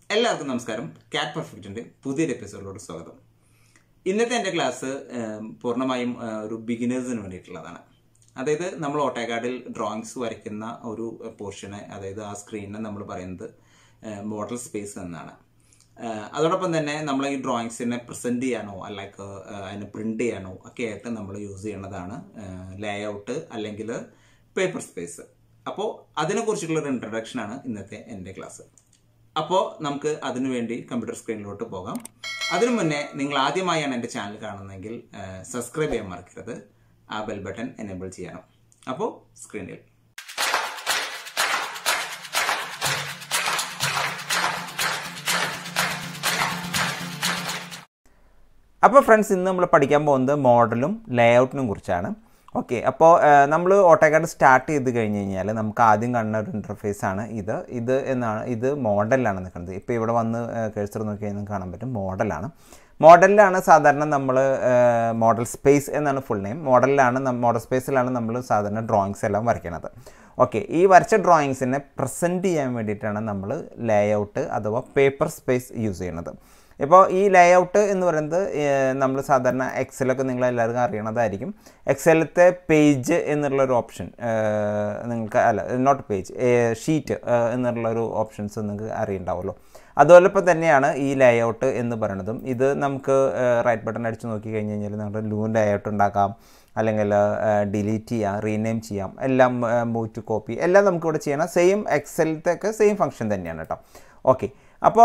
എല്ലാവർക്കും നമസ്കാരം കാറ്റ് പെർഫെക്റ്റിന്റെ പുതിയൊരു എപ്പിസോഡിലോട് സ്വാഗതം ഇന്നത്തെ എൻ്റെ ക്ലാസ് ഏം, പൂർണ്ണമായും ആ, ഒരു ബിഗിനേഴ്സിന് വേണ്ടിയിട്ടുള്ളതാണ് അതായത് നമ്മൾ ഓട്ടോകാർഡിൽ ഡ്രോയിങ്സ് വരയ്ക്കുന്ന ഒരു പോർഷന് അതായത് ആ സ്ക്രീനിനെ നമ്മൾ പറയുന്നത് മോഡൽ സ്പേസ് എന്നാണ് ആ, അതോടൊപ്പം തന്നെ നമ്മൾ ഈ ഡ്രോയിങ്സിനെ പ്രസന്റ് ചെയ്യാനോ അല്ലെങ്കിൽ അതിനെ പ്രിന്റ് ചെയ്യാനോ ഒക്കെ ആയിട്ട് നമ്മൾ യൂസ് ചെയ്യുന്നതാണ് ലേ ഔട്ട് അല്ലെങ്കിൽ പേപ്പർ സ്പേസ് അപ്പോൾ അതിനെക്കുറിച്ചുള്ള ഒരു ഇൻട്രഡക്ഷൻ ആണ് ഇന്നത്തെ എൻ്റെ ക്ലാസ് അപ്പോൾ നമുക്ക് അതിനുവേണ്ടി കമ്പ്യൂട്ടർ സ്ക്രീനിലോട്ട് പോകാം അതിനു മുന്നേ നിങ്ങൾ ആദ്യമായാണ് എൻ്റെ ചാനൽ കാണുന്നതെങ്കിൽ സബ്സ്ക്രൈബ് ചെയ്യാൻ മറക്കരുത് ആ ബെൽ ബട്ടൺ എനേബിൾ ചെയ്യണം അപ്പോൾ സ്ക്രീനിൽ അപ്പോൾ ഫ്രണ്ട്സ് ഇന്ന് നമ്മൾ പഠിക്കാൻ പോകുന്നത് മോഡലും ലേഔട്ടിനും കുറിച്ചാണ് ഓക്കെ അപ്പോൾ നമ്മൾ ഓട്ടോകാർഡ് സ്റ്റാർട്ട് ചെയ്ത് കഴിഞ്ഞ് കഴിഞ്ഞാൽ നമുക്ക് ആദ്യം കാണുന്ന ഒരു ഇൻ്റർഫേസ് ആണ് ഇത് ഇത് എന്നാണ് ഇത് മോഡലിലാണ് നിൽക്കുന്നത് ഇപ്പോൾ ഇവിടെ വന്ന് കേഴ്സർ നോക്കി കഴിഞ്ഞാൽ നിങ്ങൾക്ക് കാണാൻ പറ്റും മോഡലാണ് മോഡലിലാണ് സാധാരണ നമ്മൾ മോഡൽ സ്പേസ് എന്നാണ് ഫുൾ നെയിം മോഡലിലാണ് മോഡൽ സ്പേസിലാണ് നമ്മൾ സാധാരണ ഡ്രോയിങ്സ് എല്ലാം വരയ്ക്കുന്നത് ഓക്കെ ഈ വരച്ച ഡ്രോയിങ്സിനെ പ്രസൻറ്റ് ചെയ്യാൻ വേണ്ടിയിട്ടാണ് നമ്മൾ ലേഔട്ട് അഥവാ പേപ്പർ സ്പേസ് യൂസ് ചെയ്യുന്നത് ഇപ്പോൾ ഈ ലേഔട്ട് എന്ന് പറയുന്നത് നമ്മൾ സാധാരണ എക്സലൊക്കെ നിങ്ങൾ എല്ലാവർക്കും അറിയണതായിരിക്കും എക്സലത്തെ പേജ് എന്നുള്ളൊരു ഓപ്ഷൻ നിങ്ങൾക്ക് അല്ല നോട്ട് പേജ് ഷീറ്റ് എന്നുള്ളൊരു ഓപ്ഷൻസ് നിങ്ങൾക്ക് അറിയുണ്ടാവുമല്ലോ അതുപോലെ ഇപ്പം തന്നെയാണ് ഈ ലേഔട്ട് എന്ന് പറയുന്നതും ഇത് നമുക്ക് റൈറ്റ് ബട്ടൺ അടിച്ച് നോക്കി കഴിഞ്ഞ് കഴിഞ്ഞാൽ നമ്മുടെ ലൂ ലേഔട്ട് ഉണ്ടാക്കാം അല്ലെങ്കിൽ ഡിലീറ്റ് ചെയ്യാം റീനെയിം ചെയ്യാം എല്ലാം മൂവ് ടു കോപ്പി എല്ലാം നമുക്കിവിടെ ചെയ്യണം സെയിം എക്സലത്തെ ഒക്കെ സെയിം ഫംഗ്ഷൻ തന്നെയാണ് കേട്ടോ ഓക്കെ അപ്പോൾ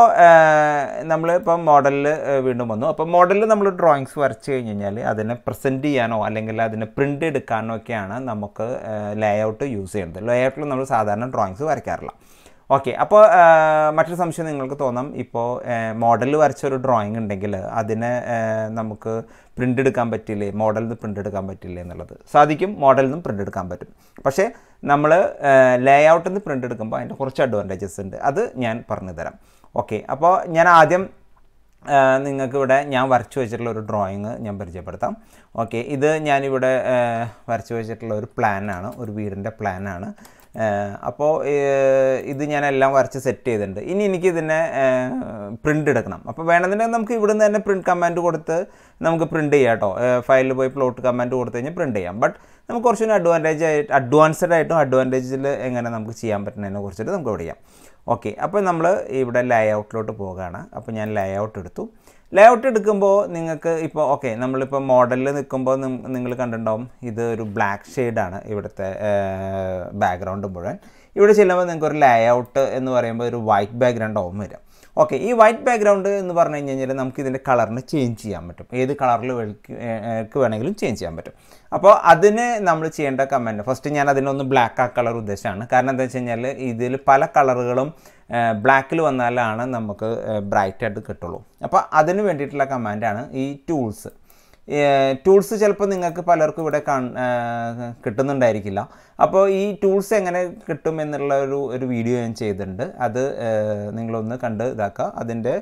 നമ്മൾ ഇപ്പം മോഡലിൽ വീണ്ടും വന്നു അപ്പോൾ മോഡലിൽ നമ്മൾ ഡ്രോയിങ്സ് വരച്ച് കഴിഞ്ഞ് കഴിഞ്ഞാൽ അതിനെ പ്രസൻറ്റ് ചെയ്യാനോ അല്ലെങ്കിൽ അതിനെ പ്രിൻ്റ് എടുക്കാനോ ഒക്കെയാണ് നമുക്ക് ലേഔട്ട് യൂസ് ചെയ്യുന്നത് ലേഔട്ടിൽ നമ്മൾ സാധാരണ ഡ്രോയിങ്സ് വരയ്ക്കാറില്ല ഓക്കെ അപ്പോൾ മറ്റൊരു സംശയം നിങ്ങൾക്ക് തോന്നാം ഇപ്പോൾ മോഡലിൽ വരച്ച ഒരു ഡ്രോയിങ് ഉണ്ടെങ്കിൽ അതിനെ നമുക്ക് പ്രിൻ്റ് എടുക്കാൻ പറ്റില്ലേ മോഡലിൽ നിന്ന് പ്രിൻ്റ് എടുക്കാൻ പറ്റില്ലേ എന്നുള്ളത് സാധിക്കും മോഡലിൽ നിന്നും പ്രിൻ്റ് എടുക്കാൻ പറ്റും പക്ഷേ നമ്മൾ ലേ ഔട്ടിൽ നിന്ന് പ്രിൻ്റ് എടുക്കുമ്പോൾ അതിൻ്റെ കുറച്ച് അഡ്വാൻറ്റേജസ് ഉണ്ട് അത് ഞാൻ പറഞ്ഞു തരാം ഓക്കെ അപ്പോൾ ഞാൻ ആദ്യം നിങ്ങൾക്ക് ഇവിടെ ഞാൻ വരച്ചു വെച്ചിട്ടുള്ള ഒരു ഡ്രോയിങ് ഞാൻ പരിചയപ്പെടുത്താം ഓക്കെ ഇത് ഞാനിവിടെ വരച്ചു വെച്ചിട്ടുള്ള ഒരു പ്ലാനാണ് ഒരു വീടിൻ്റെ പ്ലാനാണ് അപ്പോൾ ഇത് ഞാനെല്ലാം വരച്ച് സെറ്റ് ചെയ്തിട്ടുണ്ട് ഇനി എനിക്ക് ഇതിനെ പ്രിൻ്റ് എടുക്കണം അപ്പോൾ വേണമെന്നുണ്ടെങ്കിൽ നമുക്ക് ഇവിടുന്ന് തന്നെ പ്രിൻറ്റ് കമാൻഡ് കൊടുത്ത് നമുക്ക് പ്രിൻ്റ് ചെയ്യാം കേട്ടോ ഫയലിൽ പോയി പ്ലോട്ട് കമാൻഡ് കൊടുത്തു കഴിഞ്ഞാൽ പ്രിൻ്റ് ചെയ്യാം ബട്ട് നമുക്ക് കുറച്ചുകൂടി അഡ്വാൻറ്റേജ് ആയിട്ട് അഡ്വാൻസ്ഡ് ആയിട്ടും അഡ്വാൻറ്റേജിൽ എങ്ങനെ നമുക്ക് ചെയ്യാൻ പറ്റുന്നതിനെ കുറിച്ചിട്ട് നമുക്ക് പഠിക്കാം ഓക്കെ അപ്പോൾ നമ്മൾ ഇവിടെ ലേ ഔട്ടിലോട്ട് പോവുകയാണ് അപ്പോൾ ഞാൻ ലേ ഔട്ട് എടുത്തു ലേ ഔട്ട് എടുക്കുമ്പോൾ നിങ്ങൾക്ക് ഇപ്പോൾ ഓക്കെ നമ്മളിപ്പോൾ മോഡലിൽ നിൽക്കുമ്പോൾ നിങ്ങൾ കണ്ടിട്ടുണ്ടാവും ഇത് ഒരു ബ്ലാക്ക് ഷെയ്ഡാണ് ഇവിടുത്തെ ബാക്ക്ഗ്രൗണ്ട് മുഴുവൻ ഇവിടെ ചെല്ലുമ്പോൾ നിങ്ങൾക്ക് ഒരു ലേ ഔട്ട് എന്ന് പറയുമ്പോൾ ഒരു വൈറ്റ് ബാക്ക്ഗ്രൗണ്ട് ആവും വരും ഓക്കെ ഈ വൈറ്റ് ബാക്ക്ഗ്രൗണ്ട് എന്ന് പറഞ്ഞു കഴിഞ്ഞ് കഴിഞ്ഞാൽ നമുക്ക് ഇതിൻ്റെ കളറിന് ചേഞ്ച് ചെയ്യാൻ പറ്റും ഏത് കളറിൽ വേണമെങ്കിലും ചേഞ്ച് ചെയ്യാൻ പറ്റും അപ്പോൾ അതിന് നമ്മൾ ചെയ്യേണ്ട കമൻറ്റ് ഫസ്റ്റ് ഞാൻ അതിനൊന്ന് ബ്ലാക്ക് ആ കളർ ഉദ്ദേശമാണ് കാരണം എന്താ വെച്ച് കഴിഞ്ഞാൽ ഇതിൽ പല കളറുകളും ബ്ലാക്കിൽ വന്നാലാണ് നമുക്ക് ബ്രൈറ്റ് ആയിട്ട് കിട്ടുള്ളൂ അപ്പോൾ അതിന് വേണ്ടിയിട്ടുള്ള കമാൻഡാണ് ഈ ടൂൾസ് ടൂൾസ് ചിലപ്പോൾ നിങ്ങൾക്ക് പലർക്കും ഇവിടെ കാ കിട്ടുന്നുണ്ടായിരിക്കില്ല അപ്പോൾ ഈ ടൂൾസ് എങ്ങനെ കിട്ടും എന്നുള്ള ഒരു ഒരു വീഡിയോ ഞാൻ ചെയ്തിട്ടുണ്ട് അത് നിങ്ങളൊന്ന് കണ്ട് ഇതാക്കുക അതിൻ്റെ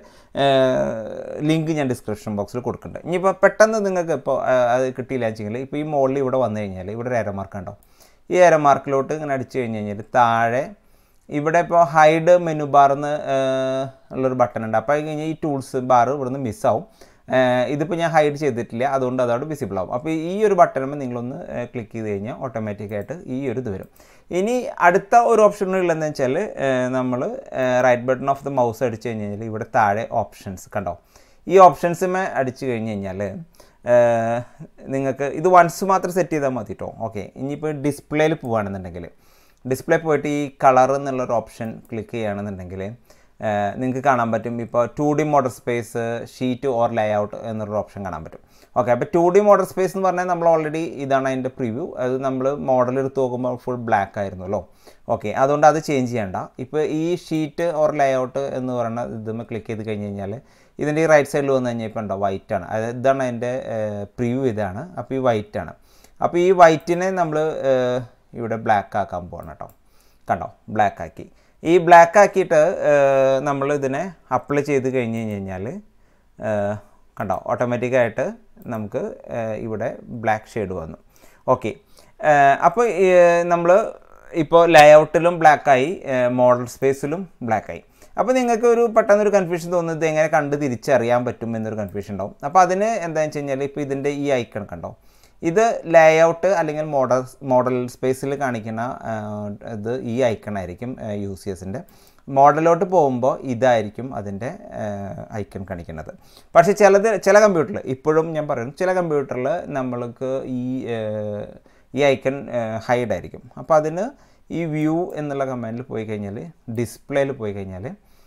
ലിങ്ക് ഞാൻ ഡിസ്ക്രിപ്ഷൻ ബോക്സിൽ കൊടുക്കുന്നുണ്ട് ഇനിയിപ്പോൾ പെട്ടെന്ന് നിങ്ങൾക്ക് ഇപ്പോൾ അത് കിട്ടിയില്ല വെച്ചെങ്കിൽ ഇപ്പോൾ ഈ മോളിൽ ഇവിടെ വന്നു കഴിഞ്ഞാൽ ഇവിടെ ഒരു എരമാർക്ക് ഉണ്ടാവും ഈ എരമാർക്കിലോട്ട് ഇങ്ങനെ അടിച്ചു കഴിഞ്ഞ് കഴിഞ്ഞാൽ താഴെ ഇവിടെ ഇപ്പോൾ ഹൈഡ് മെനു ബാർന്ന് ഉള്ളൊരു ബട്ടൺ ഉണ്ട് അപ്പോൾ കഴിഞ്ഞാൽ ഈ ടൂൾസ് ബാർ ഇവിടുന്ന് മിസ്സാവും ഇതിപ്പോൾ ഞാൻ ഹൈഡ് ചെയ്തിട്ടില്ല അതുകൊണ്ട് അതവിടെ വിസിബിൾ ആവും അപ്പോൾ ഈ ഒരു ബട്ടണുമ്പോൾ നിങ്ങളൊന്ന് ക്ലിക്ക് ചെയ്ത് കഴിഞ്ഞാൽ ഓട്ടോമാറ്റിക്കായിട്ട് ഈ ഒരു ഇത് വരും ഇനി അടുത്ത ഒരു ഓപ്ഷൻ ഉള്ളതെന്ന് വെച്ചാൽ നമ്മൾ right button of the mouse അടിച്ചു കഴിഞ്ഞ് കഴിഞ്ഞാൽ ഇവിടെ താഴെ ഓപ്ഷൻസ് കണ്ടോ ഈ ഓപ്ഷൻസുമേ അടിച്ചു കഴിഞ്ഞ് കഴിഞ്ഞാൽ നിങ്ങൾക്ക് ഇത് വൺസ് മാത്രം സെറ്റ് ചെയ്താൽ മതി കേട്ടോ ഓക്കെ ഇനിയിപ്പോൾ ഡിസ്പ്ലേയിൽ പോവുകയാണെന്നുണ്ടെങ്കിൽ ഡിസ്പ്ലേ പോയിട്ട് ഈ കളർ എന്നുള്ളൊരു ഓപ്ഷൻ ക്ലിക്ക് ചെയ്യുകയാണെന്നുണ്ടെങ്കിൽ നിങ്ങൾക്ക് കാണാൻ പറ്റും ഇപ്പോൾ two D model space sheet or layout എന്നൊരു ഓപ്ഷൻ കാണാൻ പറ്റും ഓക്കെ അപ്പോൾ ടു ഡി മോഡൽ സ്പേസ് എന്ന് പറഞ്ഞാൽ നമ്മൾ ഓൾറെഡി ഇതാണ് അതിൻ്റെ പ്രിവ്യൂ അത് നമ്മൾ മോഡൽ എടുത്ത് നോക്കുമ്പോൾ ഫുൾ ബ്ലാക്ക് ആയിരുന്നല്ലോ ഓക്കെ അതുകൊണ്ട് അത് ചേഞ്ച് ചെയ്യണ്ട ഇപ്പോൾ ഈ ഷീറ്റ് ഓർ ലേ ഔട്ട് എന്ന് പറയുന്ന ഇതുമ്പോൾ ക്ലിക്ക് ചെയ്ത് കഴിഞ്ഞ് കഴിഞ്ഞാൽ ഇതിൻ്റെ ഈ റൈറ്റ് സൈഡിൽ വന്നു കഴിഞ്ഞാൽ ഇപ്പോൾ ഉണ്ടോ വൈറ്റ് ആണ് അതായത് ഇതാണ് അതിൻ്റെ പ്രിവ്യൂ ഇതാണ് അപ്പോൾ ഈ വൈറ്റ് ആണ് അപ്പോൾ ഈ വൈറ്റിനെ നമ്മൾ ഇവിടെ ബ്ലാക്ക് ആക്കാൻ പോകണം കേട്ടോ കണ്ടോ ബ്ലാക്ക് ആക്കി ഈ ബ്ലാക്ക് ആക്കിയിട്ട് നമ്മൾ ഇതിനെ അപ്ലൈ ചെയ്ത് കഴിഞ്ഞ് കഴിഞ്ഞാൽ കണ്ടോ ഓട്ടോമാറ്റിക്കായിട്ട് നമുക്ക് ഇവിടെ ബ്ലാക്ക് ഷെയ്ഡ് വന്നു ഓക്കെ അപ്പോൾ നമ്മൾ ഇപ്പോൾ ലേഔട്ടിലും ബ്ലാക്കായി മോഡൽ സ്പേസിലും ബ്ലാക്കായി അപ്പോൾ നിങ്ങൾക്ക് ഒരു പെട്ടെന്നൊരു കൺഫ്യൂഷൻ തോന്നുന്നത് എങ്ങനെ കണ്ട് തിരിച്ചറിയാൻ പറ്റും എന്നൊരു കൺഫ്യൂഷൻ ഉണ്ടാവും അപ്പോൾ അതിന് എന്താണെന്ന് വെച്ച് കഴിഞ്ഞാൽ ഇപ്പോൾ ഇതിൻ്റെ ഈ ഐക്കൺ കണ്ടോ ഇത് ലേഔട്ട് അല്ലെങ്കിൽ മോഡൽ മോഡൽ സ്പേസിൽ കാണിക്കുന്ന ആ, ഇത് ഈ ഐക്കൺ ആയിരിക്കും യു സി എസിൻ്റെ മോഡലോട്ട് പോകുമ്പോൾ ഇതായിരിക്കും അതിൻ്റെ ഐക്കൺ കാണിക്കുന്നത് പക്ഷേ ചിലത് ചില കമ്പ്യൂട്ടറിൽ ഇപ്പോഴും ഞാൻ പറയുന്നു ചില കമ്പ്യൂട്ടറിൽ നമ്മൾക്ക് ഈ ആ, ഈ ഐക്കൺ ഹൈഡ് ആയിരിക്കും അപ്പോൾ അതിന് ഈ വ്യൂ എന്നുള്ള കമാൻഡിൽ പോയി കഴിഞ്ഞാൽ ഡിസ്പ്ലേയിൽ പോയി കഴിഞ്ഞാൽ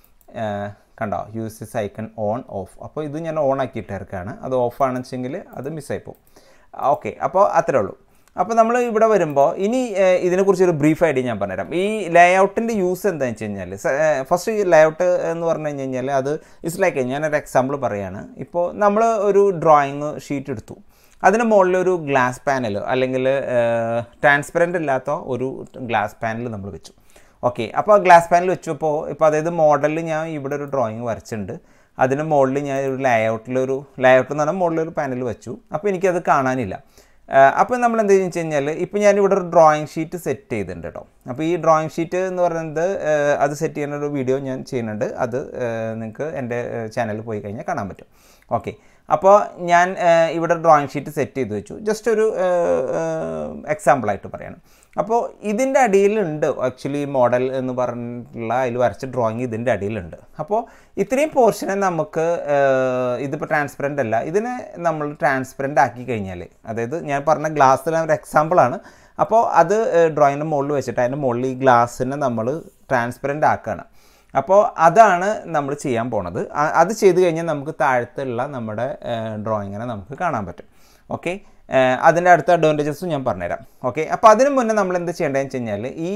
കണ്ടോ use this icon on off അപ്പോൾ ഇത് ഞാൻ ഓൺ ആക്കിയിട്ട് ഇറക്കാണ് അത് ഓഫ് ആണെന്ന് വെച്ചെങ്കിൽ അത് മിസ്സായി പോകും ഓക്കെ അപ്പോൾ അത്രേ ഉള്ളൂ അപ്പോൾ നമ്മൾ ഇവിടെ വരുമ്പോൾ ഇനി ഏഹ്, ഇതിനെക്കുറിച്ച് ഒരു ബ്രീഫ് ഐഡിയ ഞാൻ പറഞ്ഞുതരാം ഈ ലേഔട്ടിൻ്റെ യൂസ് എന്താണെന്ന് വെച്ച് കഴിഞ്ഞാൽ ഫസ്റ്റ് ഈ ലേഔട്ട് എന്ന് പറഞ്ഞു കഴിഞ്ഞ് കഴിഞ്ഞാൽ അത് ഇറ്റ്സ് ലൈക്ക് ഞാനൊരു എക്സാമ്പിൾ പറയുകയാണ് ഇപ്പോൾ നമ്മൾ ഒരു ഡ്രോയിങ് ഷീറ്റ് എടുത്തു അതിന് മുകളിൽ ഒരു ഗ്ലാസ് പാനൽ അല്ലെങ്കിൽ ട്രാൻസ്പെറൻ്റ് ഇല്ലാത്ത ഒരു ഗ്ലാസ് പാനൽ നമ്മൾ വെച്ചു ഓക്കെ അപ്പോൾ ഗ്ലാസ് പാനൽ വെച്ചപ്പോൾ ഇപ്പോൾ അതായത് മോഡലിൽ ഞാൻ ഇവിടെ ഒരു ഡ്രോയിങ് വരച്ചിട്ടുണ്ട് അതിന് മുകളിൽ ഞാൻ ഒരു ലേഔട്ടിലൊരു ലേഔട്ട് എന്ന് പറഞ്ഞാൽ മുകളിലൊരു പാനൽ വെച്ചു അപ്പോൾ എനിക്കത് കാണാനില്ല അപ്പോൾ നമ്മൾ എന്ത് ചെയ്യുന്നത് വെച്ച് കഴിഞ്ഞാൽ ഇപ്പോൾ ഞാനിവിടെ ഒരു ഡ്രോയിങ് ഷീറ്റ് സെറ്റ് ചെയ്തിട്ടുണ്ട് കേട്ടോ അപ്പോൾ ഈ ഡ്രോയിങ് ഷീറ്റ് എന്ന് പറയുന്നത് ഏഹ്, അത് സെറ്റ് ചെയ്യുന്ന ഒരു വീഡിയോ ഞാൻ ചെയ്യുന്നുണ്ട് അത് നിങ്ങൾക്ക് എൻ്റെ ചാനലിൽ പോയി കഴിഞ്ഞാൽ കാണാൻ പറ്റും ഓക്കെ അപ്പോൾ ഞാൻ ഏഹ്, ഇവിടെ ഡ്രോയിങ് ഷീറ്റ് സെറ്റ് ചെയ്ത് വെച്ചു ജസ്റ്റ് ഒരു എക്സാമ്പിളായിട്ട് പറയണം അപ്പോൾ ഇതിൻ്റെ അടിയിലുണ്ട് ആക്ച്വലി മോഡൽ എന്ന് പറഞ്ഞിട്ടുള്ള അതിൽ വരച്ച ഡ്രോയിങ് ഇതിൻ്റെ അടിയിലുണ്ട് അപ്പോൾ ഇത്രയും പോർഷനെ നമുക്ക് ഏഹ്, ഇതിപ്പോൾ ട്രാൻസ്പെറൻ്റ് അല്ല ഇതിനെ നമ്മൾ ട്രാൻസ്പെറൻ്റ് ആക്കി കഴിഞ്ഞാൽ അതായത് ഞാൻ പറഞ്ഞ ഗ്ലാസ്സിലെ ഒരു എക്സാമ്പിളാണ് അപ്പോൾ അത് ഡ്രോയിങ്ങിൻ്റെ മുകളിൽ വെച്ചിട്ട് അതിൻ്റെ മുകളിൽ ഈ ഗ്ലാസ്സിനെ നമ്മൾ ട്രാൻസ്പെറൻ്റ് ആക്കുകയാണ് അപ്പോൾ അതാണ് നമ്മൾ ചെയ്യാൻ പോണത് അ- അത് ചെയ്ത് കഴിഞ്ഞാൽ നമുക്ക് താഴത്തുള്ള നമ്മുടെ ഡ്രോയിങ്ങിനെ നമുക്ക് കാണാൻ പറ്റും ഓക്കെ അതിൻ്റെ അടുത്ത അഡ്വാൻറ്റേജസും ഞാൻ പറഞ്ഞുതരാം ഓക്കെ അപ്പോൾ അതിന് മുന്നേ നമ്മൾ എന്ത് ചെയ്യേണ്ടതെന്ന് വെച്ച് കഴിഞ്ഞാൽ ഈ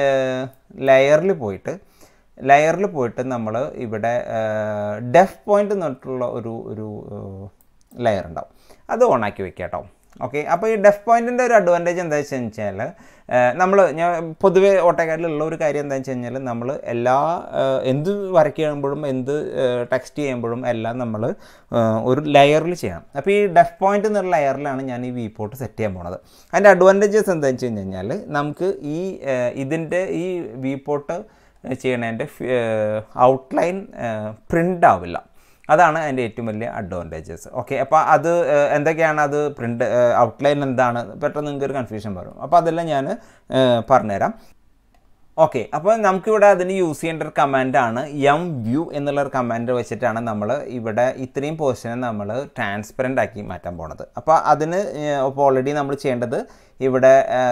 ലെയറിൽ പോയിട്ട് ലെയറിൽ പോയിട്ട് നമ്മൾ ഇവിടെ ഡെഫ് പോയിന്റ് എന്ന് പറഞ്ഞിട്ടുള്ള ഒരു ഒരു ലെയർ ഉണ്ടാവും അത് ഓണാക്കി വെക്കുക കേട്ടോ ഓക്കെ അപ്പോൾ ഈ ഡെഫ് പോയിൻറ്റിൻ്റെ ഒരു അഡ്വാൻറ്റേജ് എന്താ വെച്ച് കഴിഞ്ഞാൽ നമ്മൾ ഞാൻ പൊതുവേ ഓട്ടോക്കാരിലുള്ള ഒരു കാര്യം എന്താ വെച്ച് കഴിഞ്ഞാൽ നമ്മൾ എല്ലാ ഏഹ്, എന്ത് വരയ്ക്കുമ്പോഴും എന്ത് ടെക്സ്റ്റ് ചെയ്യുമ്പോഴും എല്ലാം നമ്മൾ ഒരു ലെയറിൽ ചെയ്യണം അപ്പോൾ ഈ ഡെഫ് പോയിന്റ് എന്നുള്ള ലെയറിലാണ് ഞാൻ ഈ വി പോർട്ട് സെറ്റ് ചെയ്യാൻ പോണത് അതിൻ്റെ അഡ്വാൻറ്റേജസ് എന്താ വെച്ച് കഴിഞ്ഞാൽ നമുക്ക് ഈ ഏഹ്, ഇതിൻ്റെ ഈ വി പോർട്ട് ചെയ്യണതിൻ്റെ ഔട്ട്ലൈൻ പ്രിൻ്റ് ആവില്ല അതാണ് അതിൻ്റെ ഏറ്റവും വലിയ അഡ്വാൻറ്റേജസ് ഓക്കെ അപ്പോൾ അത് ഏഹ്, എന്തൊക്കെയാണ് അത് പ്രിൻ്റ് ഔട്ട്ലൈൻ എന്താണ് പെട്ടെന്ന് നിങ്ങൾക്ക് ഒരു കൺഫ്യൂഷൻ വരും അപ്പോൾ അതെല്ലാം ഞാൻ ഏഹ്, പറഞ്ഞുതരാം ഓക്കെ അപ്പോൾ നമുക്കിവിടെ അതിന് യൂസ് ചെയ്യേണ്ട ഒരു കമാൻഡാണ് എം വ്യൂ എന്നുള്ള ഒരു കമാൻഡ് വെച്ചിട്ടാണ് നമ്മൾ ഇവിടെ ഇത്രയും പോർഷനെ നമ്മൾ ട്രാൻസ്പെറൻ്റ് ആക്കി മാറ്റാൻ പോണത് അപ്പോൾ അതിന് ഇപ്പോൾ ഓൾറെഡി നമ്മൾ ചെയ്യേണ്ടത് ഇവിടെ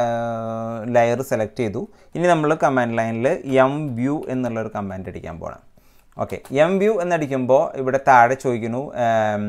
ലെയർ സെലക്ട് ചെയ്തു ഇനി നമ്മൾ കമാൻഡ് ലൈനിൽ എം വ്യൂ എന്നുള്ളൊരു കമാൻഡ് അടിക്കാൻ പോകണം ഓക്കെ എം വ്യൂ എന്നടിക്കുമ്പോൾ ഇവിടെ താഴെ ചോദിക്കുന്നു ഉം,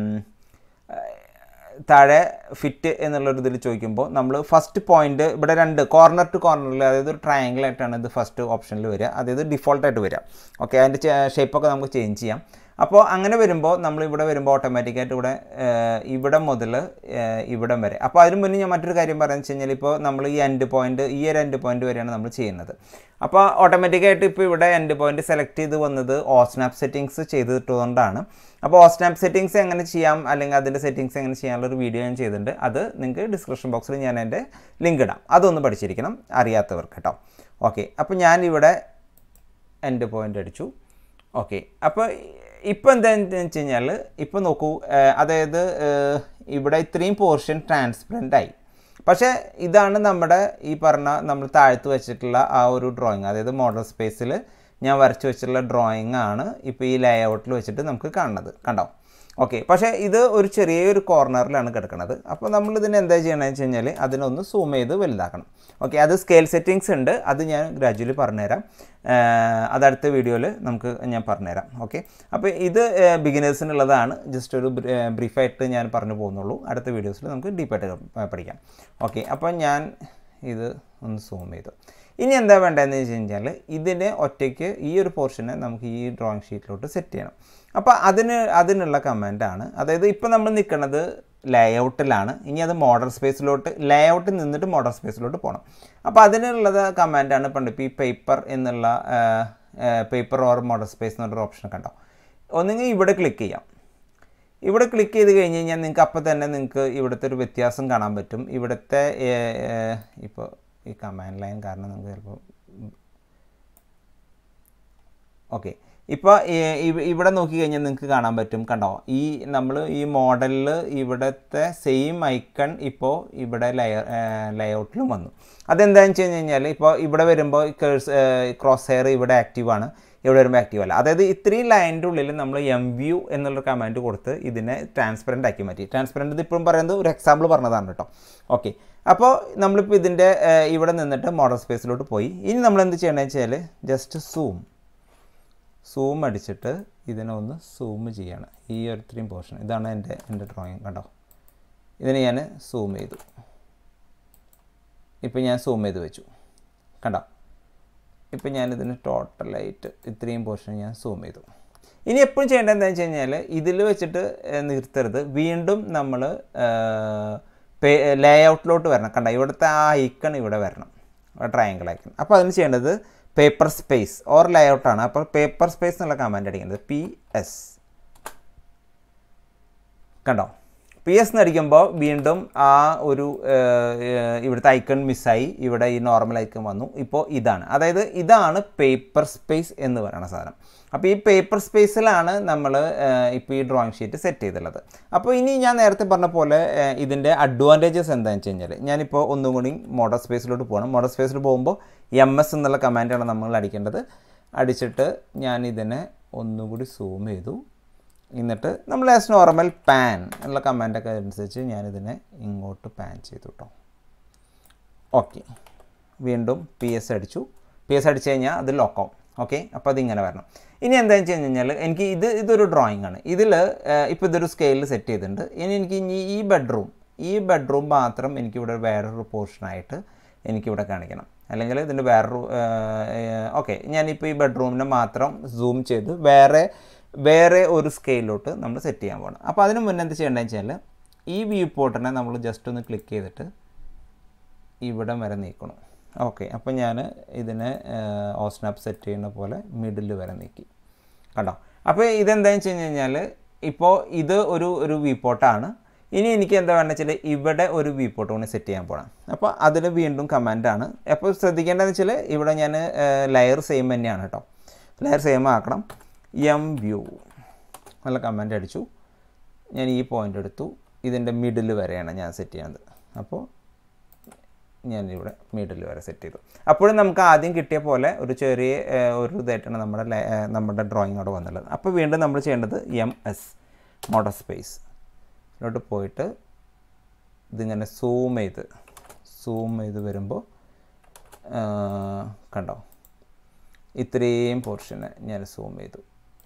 താഴെ ഫിറ്റ് എന്നുള്ളൊരു ഇതിൽ ചോദിക്കുമ്പോൾ നമ്മൾ ഫസ്റ്റ് പോയിന്റ് ഇവിടെ രണ്ട് കോർണർ ടു കോർണറിൽ അതായത് ഒരു ട്രയാങ്കിൾ ആയിട്ടാണ് ഇത് ഫസ്റ്റ് ഓപ്ഷനിൽ വരിക അതായത് ഡിഫോൾട്ടായിട്ട് വരിക ഓക്കെ അതിൻ്റെ ഷേപ്പൊക്കെ നമുക്ക് ചേഞ്ച് ചെയ്യാം അപ്പോൾ അങ്ങനെ വരുമ്പോൾ നമ്മൾ ഇവിടെ വരുമ്പോൾ ഓട്ടോമാറ്റിക്കായിട്ട് ഇവിടെ ഏഹ്, ഇവിടെ മുതൽ ഏഹ്, ഇവിടം വരെ അപ്പോൾ അതിന് മുന്നേ ഞാൻ മറ്റൊരു കാര്യം പറയാന്ന് വെച്ച് കഴിഞ്ഞാൽ ഇപ്പോൾ നമ്മൾ ഈ എൻഡ് പോയിന്റ് ഈ ഒരു എൻഡ് പോയിന്റ് വരെയാണ് നമ്മൾ ചെയ്യുന്നത് അപ്പോൾ ഓട്ടോമാറ്റിക്കായിട്ട് ഇപ്പോൾ ഇവിടെ എൻഡ് പോയിന്റ് സെലക്ട് ചെയ്ത് വന്നത് ഓസ്നാപ്പ് സെറ്റിങ്സ് ചെയ്തിട്ടുകൊണ്ടാണ് അപ്പോൾ ഓസ്നാപ്പ് സെറ്റിങ്സ് എങ്ങനെ ചെയ്യാം അല്ലെങ്കിൽ അതിൻ്റെ സെറ്റിങ്സ് എങ്ങനെ ചെയ്യാനുള്ള ഒരു വീഡിയോ ഞാൻ ചെയ്തിട്ടുണ്ട് അത് നിങ്ങൾക്ക് ഡിസ്ക്രിപ്ഷൻ ബോക്സിൽ ഞാൻ എൻ്റെ ലിങ്ക് ഇടാം അതൊന്ന് പഠിച്ചിരിക്കണം അറിയാത്തവർക്ക് കേട്ടോ ഓക്കെ അപ്പോൾ ഞാൻ ഇവിടെ എൻഡ് പോയിന്റ് അടിച്ചു ഓക്കെ അപ്പോൾ ഇപ്പോൾ എന്താണെന്ന് വെച്ച് കഴിഞ്ഞാൽ ഇപ്പോൾ നോക്കൂ ഏഹ്, അതായത് ഏഹ്, ഇവിടെ ഇത്രയും പോർഷൻ ട്രാൻസ്പെറൻ്റ് ആയി പക്ഷേ ഇതാണ് നമ്മുടെ ഈ പറഞ്ഞ നമ്മൾ താഴ്ത്ത് വെച്ചിട്ടുള്ള ആ ഒരു ഡ്രോയിങ് അതായത് മോഡൽ സ്പേസിൽ ഞാൻ വരച്ച് വെച്ചിട്ടുള്ള ഡ്രോയിങ് ആണ് ഇപ്പോൾ ഈ ലേഔട്ടിൽ വെച്ചിട്ട് നമുക്ക് കാണുന്നത് കണ്ടോ ഓക്കെ പക്ഷേ ഇത് ഒരു ചെറിയൊരു കോർണറിലാണ് കിടക്കുന്നത് അപ്പോൾ നമ്മൾ ഇതിന് എന്താ ചെയ്യണമെന്ന് വെച്ച് കഴിഞ്ഞാൽ അതിനൊന്ന് സൂം ചെയ്ത് വലുതാക്കണം ഓക്കെ അത് സ്കെയിൽ സെറ്റിങ്സ് ഉണ്ട് അത് ഞാൻ ഗ്രാജുവലി പറഞ്ഞുതരാം ഏഹ് അത് അടുത്ത വീഡിയോയിൽ നമുക്ക് ഞാൻ പറഞ്ഞുതരാം ഓക്കെ അപ്പോൾ ഇത് ബിഗിനേഴ്സിനുള്ളതാണ് ജസ്റ്റ് ഒരു ബ്രീഫായിട്ട് ഞാൻ പറഞ്ഞു പോകുന്നുള്ളൂ അടുത്ത വീഡിയോസിൽ നമുക്ക് ഡീപ്പായിട്ട് പഠിക്കാം ഓക്കെ അപ്പോൾ ഞാൻ ഇത് ഒന്ന് സൂം ചെയ്തു ഇനി എന്താ വേണ്ടതെന്ന് വെച്ച് കഴിഞ്ഞാൽ ഇതിനെ ഒറ്റയ്ക്ക് ഈ ഒരു പോർഷനെ നമുക്ക് ഈ ഡ്രോയിങ് ഷീറ്റിലോട്ട് സെറ്റ് ചെയ്യണം അപ്പോൾ അതിന് അതിനുള്ള കമാൻഡാണ് അതായത് ഇപ്പോൾ നമ്മൾ നിൽക്കുന്നത് ലേഔട്ടിലാണ് ഇനി അത് മോഡൽ സ്പേസിലോട്ട് ലേഔട്ടിൽ നിന്നിട്ട് മോഡൽ സ്പേസിലോട്ട് പോകണം അപ്പോൾ അതിനുള്ളത് കമാൻഡാണ് പണ്ട് ഇപ്പോൾ ഈ പേപ്പർ എന്നുള്ള പേപ്പർ ഓർ മോഡൽ സ്പേസ് എന്നൊരു ഓപ്ഷൻ കണ്ടോ ഒന്നുകിൽ ഇവിടെ ക്ലിക്ക് ചെയ്യാം ഇവിടെ ക്ലിക്ക് ചെയ്ത് കഴിഞ്ഞ് കഴിഞ്ഞാൽ നിങ്ങൾക്ക് അപ്പോൾ തന്നെ നിങ്ങൾക്ക് ഇവിടുത്തെ ഒരു വ്യത്യാസം കാണാൻ പറ്റും ഇവിടുത്തെ ഇപ്പോൾ ഈ കമാൻഡ് ലൈൻ കാരണം നമുക്ക് ചിലപ്പോൾ ഓക്കെ ഇപ്പോൾ ഇവിടെ നോക്കിക്കഴിഞ്ഞാൽ നിങ്ങൾക്ക് കാണാൻ പറ്റും കണ്ടോ ഈ നമ്മൾ ഈ മോഡലിൽ ഇവിടുത്തെ സെയിം ഐക്കൺ ഇപ്പോൾ ഇവിടെ ലെയർ ലേഔട്ടിലും വന്നു അതെന്താണെന്ന് വെച്ച് കഴിഞ്ഞ് കഴിഞ്ഞാൽ ഇപ്പോൾ ഇവിടെ വരുമ്പോൾ കേഴ്സ് ക്രോസ് ഹെയർ ഇവിടെ ആക്റ്റീവാണ് ഇവിടെ വരുമ്പോൾ ആക്റ്റീവ് അല്ല അതായത് ഇത്രയും ലൈനിൻ്റെ ഉള്ളിൽ നമ്മൾ എം വ്യൂ എന്നുള്ള കമാൻഡ് കൊടുത്ത് ഇതിനെ ട്രാൻസ്പെറൻ്റ് ആക്കി മാറ്റി ട്രാൻസ്പെറൻ്റ് ഇത് ഇപ്പോഴും പറയുന്നത് ഒരു എക്സാമ്പിൾ പറഞ്ഞതാണ് കേട്ടോ ഓക്കെ അപ്പോൾ നമ്മളിപ്പോൾ ഇതിൻ്റെ ഇവിടെ നിന്നിട്ട് മോഡൽ സ്പേസിലോട്ട് പോയി ഇനി നമ്മൾ എന്ത് ചെയ്യണമെന്ന് വെച്ചാൽ ജസ്റ്റ് സൂം സൂം അടിച്ചിട്ട് ഇതിനെ ഒന്ന് സൂം ചെയ്യണം ഈ ഒരു ഇത്രയും പോർഷൻ ഇതാണ് എൻ്റെ എൻ്റെ ഡ്രോയിങ് കണ്ടോ ഇതിനെ ഞാൻ സൂം ചെയ്തു ഇപ്പം ഞാൻ സൂം ചെയ്ത് വെച്ചു കണ്ടോ ഇപ്പം ഞാനിതിന് ടോട്ടലായിട്ട് ഇത്രയും പോർഷൻ ഞാൻ സൂം ചെയ്തു ഇനി എപ്പോഴും ചെയ്യേണ്ടത് എന്താണെന്ന് വെച്ച് കഴിഞ്ഞാൽ ഇതിൽ വെച്ചിട്ട് നിർത്തരുത് വീണ്ടും നമ്മൾ ലേ ഔട്ടിലോട്ട് വരണം കണ്ട ഇവിടുത്തെ ആ ഐക്കൺ ഇവിടെ വരണം ട്രയാങ്കിൾ ഐക്കൺ അപ്പോൾ അതിന് ചെയ്യേണ്ടത് പേപ്പർ സ്പേസ് ഓർ ലേ ഔട്ടാണ് അപ്പോൾ പേപ്പർ സ്പേസ് എന്നുള്ള കമാൻഡ് അടിക്കേണ്ടത് പി എസ് കണ്ടോ പി എസ് എന്നടിക്കുമ്പോൾ വീണ്ടും ആ ഒരു ഇവിടുത്തെ ഐക്കൺ മിസ്സായി ഇവിടെ ഈ നോർമൽ ഐക്കൺ വന്നു ഇപ്പോൾ ഇതാണ് അതായത് ഇതാണ് പേപ്പർ സ്പേസ് എന്ന് പറയുന്ന സാധനം അപ്പോൾ ഈ പേപ്പർ സ്പേസിലാണ് നമ്മൾ ഇപ്പോൾ ഈ ഡ്രോയിങ് ഷീറ്റ് സെറ്റ് ചെയ്തിട്ടുള്ളത് അപ്പോൾ ഇനി ഞാൻ നേരത്തെ പറഞ്ഞ പോലെ ഇതിൻ്റെ അഡ്വാൻറ്റേജസ് എന്താണെന്ന് വെച്ച് കഴിഞ്ഞാൽ ഞാനിപ്പോൾ ഒന്നും കൂടി മോഡൽ സ്പേസിലോട്ട് പോകണം മോഡൽ സ്പേസിൽ പോകുമ്പോൾ എം എസ് എന്നുള്ള കമാൻഡാണ് നമ്മൾ അടിക്കേണ്ടത് അടിച്ചിട്ട് ഞാൻ ഇതിനെ ഒന്നുകൂടി സൂം ചെയ്തു എന്നിട്ട് നമ്മൾ ആസ് നോർമൽ പാൻ എന്നുള്ള കമാൻഡൊക്കെ അനുസരിച്ച് ഞാനിതിനെ ഇങ്ങോട്ട് പാൻ ചെയ്തു കേട്ടോ ഓക്കെ വീണ്ടും പി എസ് അടിച്ചു പി എസ് അടിച്ചു കഴിഞ്ഞാൽ അത് ലോക്കാവും ഓക്കെ അപ്പോൾ അതിങ്ങനെ വരണം ഇനി എന്താണെന്ന് വെച്ച് കഴിഞ്ഞാൽ എനിക്ക് ഇത് ഇതൊരു ഡ്രോയിങ് ആണ് ഇതിൽ ഇപ്പോൾ ഇതൊരു സ്കെയിലിൽ സെറ്റ് ചെയ്തിട്ടുണ്ട് ഇനി എനിക്ക് ഇനി ഈ ബെഡ്റൂം ഈ ബെഡ്റൂം മാത്രം എനിക്കിവിടെ വേറൊരു പോർഷനായിട്ട് എനിക്കിവിടെ കാണിക്കണം അല്ലെങ്കിൽ ഇതിൻ്റെ വേറൊരു ഓക്കെ ഞാനിപ്പോൾ ഈ ബെഡ്റൂമിനെ മാത്രം സൂം ചെയ്ത് വേറെ വേറെ ഒരു സ്കെയിലോട്ട് നമ്മൾ സെറ്റ് ചെയ്യാൻ പോകണം അപ്പോൾ അതിന് മുന്നേ എന്ത് ചെയ്യേണ്ടതെന്ന് വെച്ചാൽ ഈ വ്യൂ പോർട്ടിനെ നമ്മൾ ജസ്റ്റ് ഒന്ന് ക്ലിക്ക് ചെയ്തിട്ട് ഇവിടം വരെ നീക്കണം ഓക്കെ അപ്പോൾ ഞാൻ ഇതിനെ ഓസ്നാപ്പ് സെറ്റ് ചെയ്യുന്ന പോലെ മിഡിൽ വരെ നീക്കി കണ്ടോ അപ്പോൾ ഇതെന്താണെന്ന് വെച്ച് കഴിഞ്ഞ് കഴിഞ്ഞാൽ ഇപ്പോൾ ഇത് ഒരു ഒരു വ്യൂ പോർട്ടാണ് ഇനി എനിക്ക് എന്താ വേണ്ടത് വെച്ചാൽ ഇവിടെ ഒരു വ്യൂ പോർട്ട് കൂടി സെറ്റ് ചെയ്യാൻ പോകണം അപ്പോൾ അതിൽ വീണ്ടും കമാൻഡാണ് അപ്പോൾ ശ്രദ്ധിക്കേണ്ടതെന്ന് വെച്ചാൽ ഇവിടെ ഞാൻ ലെയർ സെയിം തന്നെയാണ് കേട്ടോ ലെയർ സെയിം ആക്കണം എം വ്യൂ നല്ല കമാൻഡ് അടിച്ചു ഞാൻ ഈ പോയിൻ്റ് എടുത്തു ഇതിൻ്റെ മിഡിൽ വരെയാണ് ഞാൻ സെറ്റ് ചെയ്യുന്നത് അപ്പോൾ ഞാനിവിടെ മിഡിൽ വരെ സെറ്റ് ചെയ്തു അപ്പോഴും നമുക്ക് ആദ്യം കിട്ടിയ പോലെ ഒരു ചെറിയ ഒരു ഇതായിട്ടാണ് നമ്മുടെ നമ്മുടെ ഡ്രോയിങ് അവിടെ വന്നുള്ളത് അപ്പോൾ വീണ്ടും നമ്മൾ ചെയ്യേണ്ടത് എം എസ് മോഡൽ സ്പേസ് ഇതിലോട്ട് പോയിട്ട് ഇതിങ്ങനെ സൂം ചെയ്ത് സൂം ചെയ്ത് വരുമ്പോൾ കണ്ടോ ഇത്രയും പോർഷന് ഞാൻ സൂം ചെയ്തു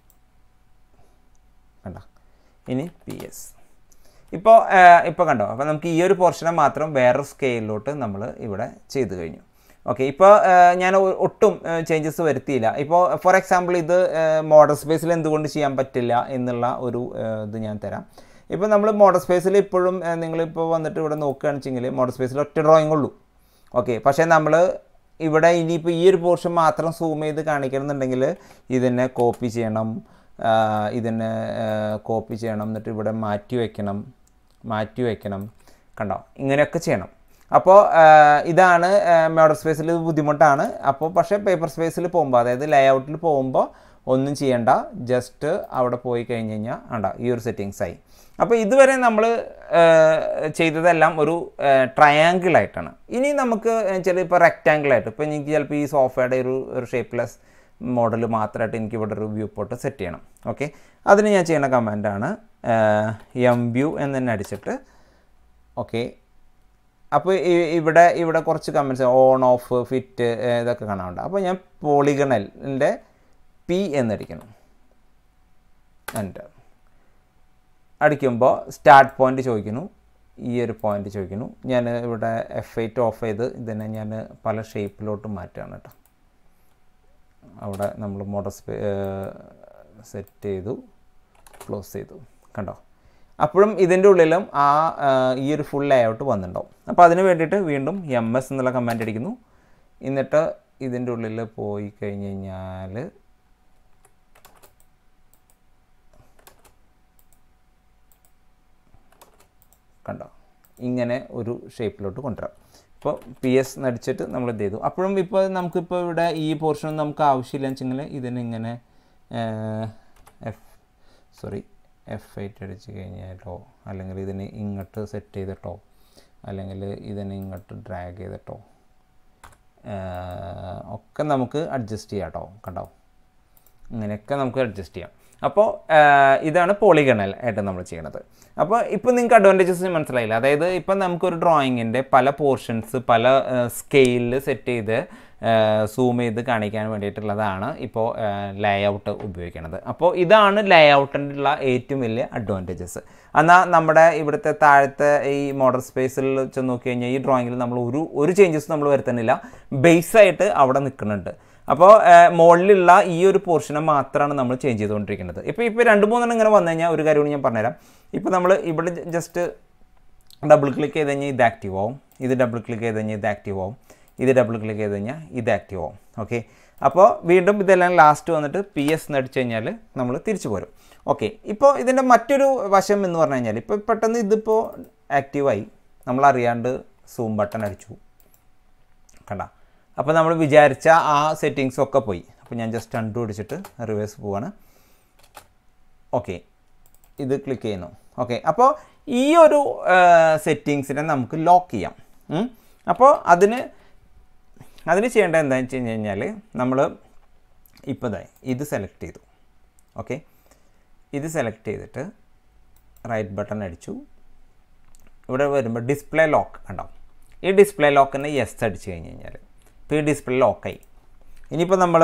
കണ്ടോ ഇനി പി എസ് ഇപ്പോൾ ഇപ്പോൾ കണ്ടോ അപ്പോൾ നമുക്ക് ഈ ഒരു പോർഷനെ മാത്രം വേറൊരു സ്കെയിലിലോട്ട് നമ്മൾ ഇവിടെ ചെയ്ത് കഴിഞ്ഞു ഓക്കെ ഇപ്പോൾ ഞാൻ ഒട്ടും ചേഞ്ചസ് വരുത്തിയില്ല ഇപ്പോൾ ഫോർ എക്സാമ്പിൾ ഇത് മോഡൽ സ്പേസിൽ എന്തുകൊണ്ട് ചെയ്യാൻ പറ്റില്ല എന്നുള്ള ഒരു ഇത് ഞാൻ തരാം ഇപ്പോൾ നമ്മൾ മോഡൽ സ്പേസിൽ ഇപ്പോഴും നിങ്ങളിപ്പോൾ വന്നിട്ട് ഇവിടെ നോക്കുകയാണെന്ന് വെച്ചെങ്കിൽ മോഡൽ സ്പേസിൽ ഒറ്റ ഡ്രോയിങ് ഉള്ളൂ ഓക്കെ പക്ഷേ നമ്മൾ ഇവിടെ ഇനിയിപ്പോൾ ഈ ഒരു പോർഷൻ മാത്രം സൂം ചെയ്ത് കാണിക്കണമെന്നുണ്ടെങ്കിൽ ഇതിനെ കോപ്പി ചെയ്യണം ഇതിനെ കോപ്പി ചെയ്യണം എന്നിട്ട് ഇവിടെ മാറ്റി വയ്ക്കണം മാറ്റി വയ്ക്കണം കണ്ടോ ഇങ്ങനെയൊക്കെ ചെയ്യണം അപ്പോൾ ഇതാണ് മോഡൽ സ്പേസിൽ ഇത് ബുദ്ധിമുട്ടാണ് അപ്പോൾ പക്ഷേ പേപ്പർ സ്പേസിൽ പോകുമ്പോൾ അതായത് ലേ ഔട്ടിൽ പോകുമ്പോൾ ഒന്നും ചെയ്യണ്ട ജസ്റ്റ് അവിടെ പോയി കഴിഞ്ഞ് കഴിഞ്ഞാൽ ആണ്ട ഈ ഒരു സെറ്റിങ്സ് ആയി അപ്പോൾ ഇതുവരെ നമ്മൾ ചെയ്തതെല്ലാം ഒരു ട്രയാങ്കിൾ ആയിട്ടാണ് ഇനി നമുക്ക് ചില ഇപ്പോൾ റെക്റ്റാങ്കിൾ ആയിട്ട് ഇപ്പോൾ എനിക്ക് ചിലപ്പോൾ ഈ സോഫയുടെ ഒരു ഒരു ഷേപ്പ്ലെസ് മോഡൽ മാത്രമായിട്ട് എനിക്ക് ഇവിടെ ഒരു വ്യൂ പോർട്ട് സെറ്റ് ചെയ്യണം ഓക്കെ അതിന് ഞാൻ ചെയ്യുന്ന കമാൻഡാണ് എം വ്യൂ എന്ന് തന്നെ അടിച്ചിട്ട് ഓക്കെ അപ്പോൾ ഇവിടെ ഇവിടെ കുറച്ച് കമൻസ് ഓൺ ഓഫ് ഫിറ്റ് ഇതൊക്കെ കാണാറുണ്ട് അപ്പോൾ ഞാൻ പോളിഗണലിൻ്റെ പി എന്നടിക്കണം എൻ്റെ അടിക്കുമ്പോൾ സ്റ്റാർട്ട് പോയിന്റ് ചോദിക്കുന്നു ഈ ഒരു പോയിന്റ് ചോദിക്കുന്നു ഞാൻ ഇവിടെ എഫ് എയ്റ്റ് ഓഫ് ചെയ്ത് ഇതിനെ ഞാൻ പല ഷേപ്പിലോട്ട് മാറ്റുകയാണ് കേട്ടോ അവിടെ നമ്മൾ മോഡൽ സെറ്റ് ചെയ്തു ക്ലോസ് ചെയ്തു കണ്ടോ അപ്പോഴും ഇതിൻ്റെ ഉള്ളിലും ആ ഈ ഒരു ഫുൾ ലേ ഔട്ട് വന്നിട്ടുണ്ടാവും അപ്പോൾ അതിന് വേണ്ടിയിട്ട് വീണ്ടും എം എസ് എന്നുള്ള കമാൻഡ് അടിക്കുന്നു എന്നിട്ട് ഇതിൻ്റെ ഉള്ളിൽ പോയി കഴിഞ്ഞ് കഴിഞ്ഞാൽ കണ്ടോ ഇങ്ങനെ ഒരു ഷേപ്പിലോട്ട് കൊണ്ടുവരാം ഇപ്പോൾ പി എസ് നടിച്ചിട്ട് നമ്മൾ ഇത് ചെയ്തു അപ്പോഴും ഇപ്പോൾ നമുക്കിപ്പോൾ ഇവിടെ ഈ പോർഷൻ നമുക്ക് ആവശ്യമില്ല വെച്ചെങ്കിൽ ഇതിനിങ്ങനെ എഫ് സോറി എഫ് എയ്റ്റ് അടിച്ച് കഴിഞ്ഞാലോ അല്ലെങ്കിൽ ഇതിനെ ഇങ്ങോട്ട് സെറ്റ് ചെയ്തിട്ടോ അല്ലെങ്കിൽ ഇതിനെ ഇങ്ങോട്ട് ഡ്രാഗ് ചെയ്തിട്ടോ ഏഹ്, ഒക്കെ നമുക്ക് അഡ്ജസ്റ്റ് ചെയ്യാം കേട്ടോ കണ്ടോ ഇങ്ങനെയൊക്കെ നമുക്ക് അഡ്ജസ്റ്റ് ചെയ്യാം അപ്പോൾ ഇതാണ് പോളിഗണൽ ആയിട്ട് നമ്മൾ ചെയ്യണത് അപ്പോൾ ഇപ്പോൾ നിങ്ങൾക്ക് അഡ്വാൻറ്റേജസ് മനസ്സിലായില്ല അതായത് ഇപ്പം നമുക്കൊരു ഡ്രോയിങ്ങിൻ്റെ പല പോർഷൻസ് പല സ്കെയിലിൽ സെറ്റ് ചെയ്ത് സൂം ചെയ്ത് കാണിക്കാൻ വേണ്ടിയിട്ടുള്ളതാണ് ഇപ്പോൾ ലേ ഔട്ട് ഉപയോഗിക്കുന്നത് അപ്പോൾ ഇതാണ് ലേ ഔട്ടിൻ്റെ ഏറ്റവും വലിയ അഡ്വാൻറ്റേജസ് എന്നാൽ നമ്മുടെ ഇവിടുത്തെ താഴത്തെ ഈ മോഡൽ സ്പേസിൽ ചെന്ന് നോക്കി കഴിഞ്ഞാൽ ഈ ഡ്രോയിങ്ങിൽ നമ്മൾ ഒരു ഒരു ചേഞ്ചസ് നമ്മൾ വരുത്തുന്നില്ല ബേസായിട്ട് അവിടെ നിൽക്കുന്നുണ്ട് അപ്പോൾ മുകളിലുള്ള ഈ ഒരു പോർഷനെ മാത്രമാണ് നമ്മൾ ചേഞ്ച് ചെയ്തുകൊണ്ടിരിക്കുന്നത് ഇപ്പോൾ ഇപ്പോൾ രണ്ട് മൂന്നെണ്ണം ഇങ്ങനെ വന്നു കഴിഞ്ഞാൽ ഒരു കാര്യം കൂടി ഞാൻ പറഞ്ഞുതരാം ഇപ്പോൾ നമ്മൾ ഇവിടെ ജസ്റ്റ് ഡബിൾ ക്ലിക്ക് ചെയ്ത് കഴിഞ്ഞാൽ ഇത് ആക്റ്റീവ് ആവും ഇത് ഡബിൾ ക്ലിക്ക് ചെയ്ത് കഴിഞ്ഞാൽ ഇത് ആക്റ്റീവ് ആവും ഇത് ഡബിൾ ക്ലിക്ക് ചെയ്ത് കഴിഞ്ഞാൽ ഇത് ആക്റ്റീവ് ആവും ഓക്കെ അപ്പോൾ വീണ്ടും ഇതെല്ലാം ലാസ്റ്റ് വന്നിട്ട് പി എസ് എന്ന് അടിച്ചു കഴിഞ്ഞാൽ നമ്മൾ തിരിച്ചു പോരും ഓക്കെ ഇപ്പോൾ ഇതിൻ്റെ മറ്റൊരു വശം എന്ന് പറഞ്ഞു കഴിഞ്ഞാൽ ഇപ്പോൾ പെട്ടെന്ന് ഇതിപ്പോൾ ആക്റ്റീവായി നമ്മൾ അറിയാണ്ട് സൂം ബട്ടൺ അടിച്ചു കണ്ട അപ്പോൾ നമ്മൾ വിചാരിച്ച ആ സെറ്റിങ്സ് ഒക്കെ പോയി അപ്പോൾ ഞാൻ ജസ്റ്റ് അണ്ടു അടിച്ചിട്ട് റിവേഴ്സ് പോവാണ് ഓക്കെ ഇത് ക്ലിക്ക് ചെയ്യുന്നു ഓക്കെ അപ്പോൾ ഈ ഒരു സെറ്റിങ്സിനെ നമുക്ക് ലോക്ക് ചെയ്യാം ഉം. അപ്പോൾ അതിന് അതിന് ചെയ്യേണ്ടത് എന്താണെന്ന് വെച്ച് കഴിഞ്ഞ് കഴിഞ്ഞാൽ നമ്മൾ ഇപ്പോൾ ഇതായി ഇത് സെലക്ട് ചെയ്തു ഓക്കെ ഇത് സെലക്ട് ചെയ്തിട്ട് റൈറ്റ് ബട്ടൺ അടിച്ചു ഇവിടെ വരുമ്പോൾ ഡിസ്പ്ലേ ലോക്ക് കണ്ടോ ഈ ഡിസ്പ്ലേ ലോക്കിന് യെസ് അടിച്ച് കഴിഞ്ഞ് കഴിഞ്ഞാൽ ഇപ്പോൾ ഈ ഡിസ്പ്ലേ ലോക്കായി ഇനിയിപ്പോൾ നമ്മൾ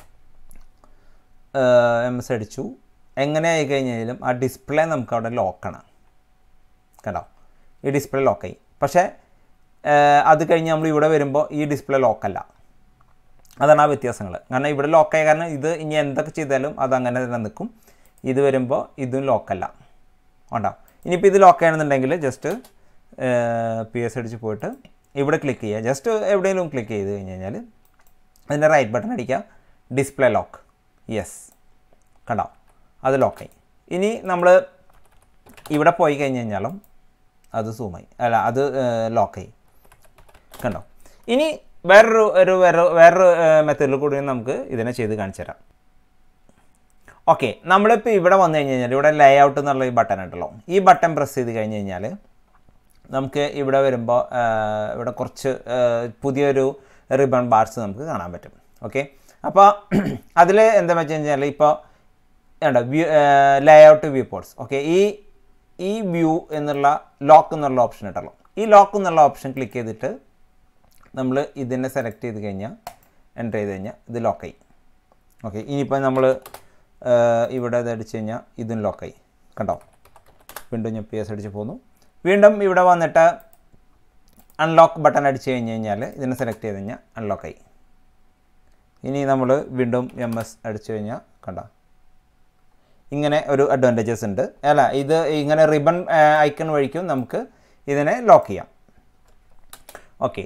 എം എസ് അടിച്ചു എങ്ങനെ ആയി കഴിഞ്ഞാലും ആ ഡിസ്പ്ലേ നമുക്ക് അവിടെ ലോക്കാണ് കണ്ടോ ഈ ഡിസ്പ്ലേ ലോക്കായി പക്ഷേ ഏഹ്, അത് കഴിഞ്ഞ് നമ്മൾ ഇവിടെ വരുമ്പോൾ ഈ ഡിസ്പ്ലേ ലോക്കല്ല അതാണ് ആ വ്യത്യാസങ്ങൾ കാരണം ഇവിടെ ലോക്കായ കാരണം ഇത് ഇനി എന്തൊക്കെ ചെയ്താലും അത് അങ്ങനെ തന്നെ നിൽക്കും ഇത് വരുമ്പോൾ ഇതും ലോക്കല്ല ഉണ്ടോ ഇനിയിപ്പോൾ ഇത് ലോക്ക് ചെയ്യണമെന്നുണ്ടെങ്കിൽ ജസ്റ്റ് പി എസ് അടിച്ച് പോയിട്ട് ഇവിടെ ക്ലിക്ക് ചെയ്യുക ജസ്റ്റ് എവിടെയെങ്കിലും ക്ലിക്ക് ചെയ്ത് കഴിഞ്ഞ് കഴിഞ്ഞാൽ അതിൻ്റെ റൈറ്റ് ബട്ടൺ അടിക്കുക ഡിസ്പ്ലേ ലോക്ക് യെസ് കണ്ടോ അത് ലോക്കായി ഇനി നമ്മൾ ഇവിടെ പോയി കഴിഞ്ഞ് കഴിഞ്ഞാലും അത് സൂമായി അല്ല അത് ലോക്കായി കണ്ടോ ഇനി വേറൊരു ഒരു വേറെ വേറൊരു മെത്തേഡിൽ കൂടി നമുക്ക് ഇതിനെ ചെയ്ത് കാണിച്ചു തരാം ഓക്കെ നമ്മളിപ്പോൾ ഇവിടെ വന്നു കഴിഞ്ഞ് കഴിഞ്ഞാൽ ഇവിടെ ലേ ഔട്ട് എന്നുള്ള ഈ ബട്ടൺ ഉണ്ടല്ലോ ഈ ബട്ടൺ പ്രസ് ചെയ്ത് കഴിഞ്ഞ് കഴിഞ്ഞാൽ നമുക്ക് ഇവിടെ വരുമ്പോൾ ഇവിടെ കുറച്ച് ആ, പുതിയൊരു റിബൺ ബാർസ് നമുക്ക് കാണാൻ പറ്റും ഓക്കെ അപ്പോൾ അതിൽ എന്താ വെച്ച് കഴിഞ്ഞാൽ ഇപ്പോൾ വേണ്ട view layout viewports okay ഈ ഈ വ്യൂ എന്നുള്ള ലോക്ക് എന്നുള്ള ഓപ്ഷൻ ഇട്ടല്ലോ ഈ ലോക്ക് എന്നുള്ള ഓപ്ഷൻ ക്ലിക്ക് ചെയ്തിട്ട് നമ്മൾ ഇതിനെ സെലക്ട് ചെയ്ത് കഴിഞ്ഞാൽ എൻ്റർ ചെയ്ത് കഴിഞ്ഞാൽ ഇത് ലോക്കായി ഓക്കെ ഇനിയിപ്പോൾ നമ്മൾ ഇവിടെ ഇത് അടിച്ച് കഴിഞ്ഞാൽ ഇതും ലോക്കായി കണ്ടോ വീണ്ടും ഞാൻ പി എസ് അടിച്ച് പോന്നു വീണ്ടും ഇവിടെ വന്നിട്ട് അൺലോക്ക് ബട്ടൺ അടിച്ച് കഴിഞ്ഞ് കഴിഞ്ഞാൽ ഇതിനെ സെലക്ട് ചെയ്ത് കഴിഞ്ഞാൽ അൺലോക്കായി ഇനി നമ്മൾ വീണ്ടും എം എസ് അടിച്ചു കഴിഞ്ഞാൽ കണ്ടോ ഇങ്ങനെ ഒരു അഡ്വാൻറ്റേജസ് ഉണ്ട് അല്ല ഇത് ഇങ്ങനെ റിബൺ ഐക്കൺ വഴിക്കും നമുക്ക് ഇതിനെ ലോക്ക് ചെയ്യാം ഓക്കെ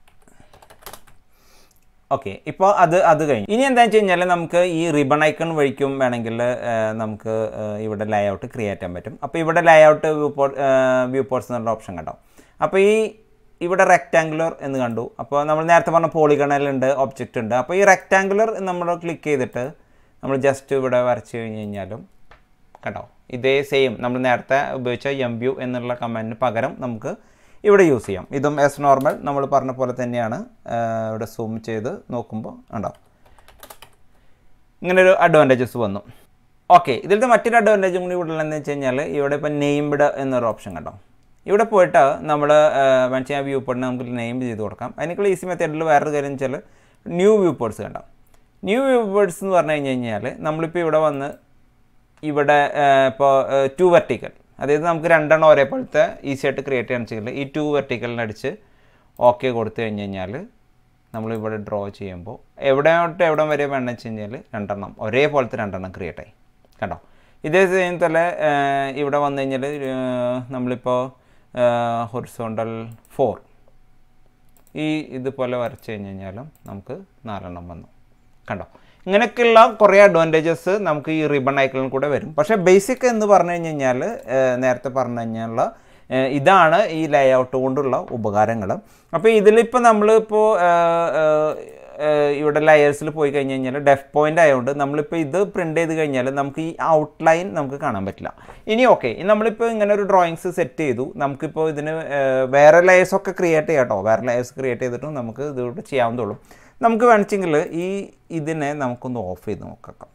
ഓക്കെ ഇപ്പോൾ അത് അത് കഴിഞ്ഞു ഇനി എന്താണെന്ന് വെച്ച് കഴിഞ്ഞാൽ നമുക്ക് ഈ റിബൺ ഐക്കൺ വഴിക്കും വേണമെങ്കിൽ ആ, നമുക്ക് ആ, ഇവിടെ ലേ ഔട്ട് ക്രിയേറ്റ് ചെയ്യാൻ പറ്റും അപ്പോൾ ഇവിടെ layout viewport viewports എന്നുള്ള ഓപ്ഷൻ കണ്ടോ അപ്പോൾ ഈ ഇവിടെ റെക്റ്റാങ്കുലർ എന്ന് കണ്ടു അപ്പോൾ നമ്മൾ നേരത്തെ പറഞ്ഞ പോളിഗണലുണ്ട് ഒബ്ജക്റ്റ് ഉണ്ട് അപ്പോൾ ഈ റെക്റ്റാങ്കുലർ നമ്മൾ ക്ലിക്ക് ചെയ്തിട്ട് നമ്മൾ ജസ്റ്റ് ഇവിടെ വരച്ച് കഴിഞ്ഞ് കഴിഞ്ഞാലും കേട്ടോ ഇതേ സെയിം നമ്മൾ നേരത്തെ ഉപയോഗിച്ച എം വ്യൂ എന്നുള്ള കമാൻഡിന് പകരം നമുക്ക് ഇവിടെ യൂസ് ചെയ്യാം ഇതും എസ് നോർമൽ നമ്മൾ പറഞ്ഞ പോലെ തന്നെയാണ് ആ, ഇവിടെ സൂം ചെയ്ത് നോക്കുമ്പോൾ ഉണ്ടോ ഇങ്ങനെ ഒരു അഡ്വാൻറ്റേജസ് വന്നു ഓക്കെ ഇതിലത്തെ മറ്റൊരു അഡ്വാൻറ്റേജും കൂടി ഇവിടെ ഉള്ളതെന്ന് വെച്ച് കഴിഞ്ഞാൽ ഇവിടെ ഇപ്പം നെയിംഡ് എന്നൊരു ഓപ്ഷൻ കണ്ടോ ഇവിടെ പോയിട്ട് നമ്മൾ മനസ്സിൽ ആ വ്യൂ പോർട്ടിന് നമുക്ക് നെയിം ചെയ്ത് കൊടുക്കാം അതിനേക്കാൾ ഈസി മെത്തേഡിൽ വേറൊരു കാര്യം വെച്ചാൽ ന്യൂ വ്യൂ പോർട്സ് കണ്ടോ ന്യൂ വ്യൂ പോർട്സ് എന്ന് പറഞ്ഞു കഴിഞ്ഞ് കഴിഞ്ഞാൽ നമ്മളിപ്പോൾ ഇവിടെ വന്ന് ഇവിടെ ഇപ്പോൾ ടു വെർട്ടിക്കൽ അതായത് നമുക്ക് രണ്ടെണ്ണം ഒരേപോലത്തെ ഈസി ആയിട്ട് ക്രിയേറ്റ് ചെയ്യാൻ വെച്ചാൽ ഈ ടു വെർട്ടിക്കലിന് അടിച്ച് ഓക്കെ കൊടുത്തു കഴിഞ്ഞ് കഴിഞ്ഞാൽ നമ്മളിവിടെ ഡ്രോ ചെയ്യുമ്പോൾ എവിടെ തൊട്ട് എവിടെ വരെ വേണമെന്ന് വെച്ച് കഴിഞ്ഞാൽ രണ്ടെണ്ണം ഒരേപോലത്തെ രണ്ടെണ്ണം ക്രിയേറ്റ് ആയി കണ്ടോ ഇതേ സെയിം തന്നെ ഇവിടെ വന്നു കഴിഞ്ഞാൽ നമ്മളിപ്പോൾ ഹൊറിസോണ്ടൽ ഫോർ ഈ ഇതുപോലെ വരച്ച് കഴിഞ്ഞ് കഴിഞ്ഞാലും നമുക്ക് നാലെണ്ണം വന്നു കണ്ടോ ഇങ്ങനെയൊക്കെയുള്ള കുറേ അഡ്വാൻറ്റേജസ് നമുക്ക് ഈ റിബൺ ഐക്കണിൽ കൂടെ വരും പക്ഷേ ബേസിക് എന്ന് പറഞ്ഞു കഴിഞ്ഞ് കഴിഞ്ഞാൽ നേരത്തെ പറഞ്ഞു കഴിഞ്ഞാൽ ഇതാണ് ഈ ലേ ഔട്ട് കൊണ്ടുള്ള ഉപകാരങ്ങൾ അപ്പോൾ ഇതിലിപ്പോൾ നമ്മളിപ്പോൾ ഇവിടെ ലെയേഴ്സിൽ പോയി കഴിഞ്ഞ് കഴിഞ്ഞാൽ ഡെഫ് പോയിന്റ് ആയതുകൊണ്ട് നമ്മളിപ്പോൾ ഇത് പ്രിൻ്റ് ചെയ്ത് കഴിഞ്ഞാൽ നമുക്ക് ഈ ഔട്ട്ലൈൻ നമുക്ക് കാണാൻ പറ്റില്ല ഇനി ഓക്കെ നമ്മളിപ്പോൾ ഇങ്ങനെ ഒരു ഡ്രോയിങ്സ് സെറ്റ് ചെയ്തു നമുക്കിപ്പോൾ ഇതിന് ഏഹ്, വേറെ ലെയേഴ്സ് ഒക്കെ ക്രിയേറ്റ് ചെയ്യാം കേട്ടോ വേറെ ലെയേഴ്സ് ക്രിയേറ്റ് ചെയ്തിട്ടും നമുക്ക് ഇതിലൂടെ ചെയ്യാവുന്നതുള്ളൂ നമുക്ക് വേണിച്ചെങ്കിൽ ഈ ഇതിനെ നമുക്കൊന്ന് ഓഫ് ചെയ്ത് നോക്കാം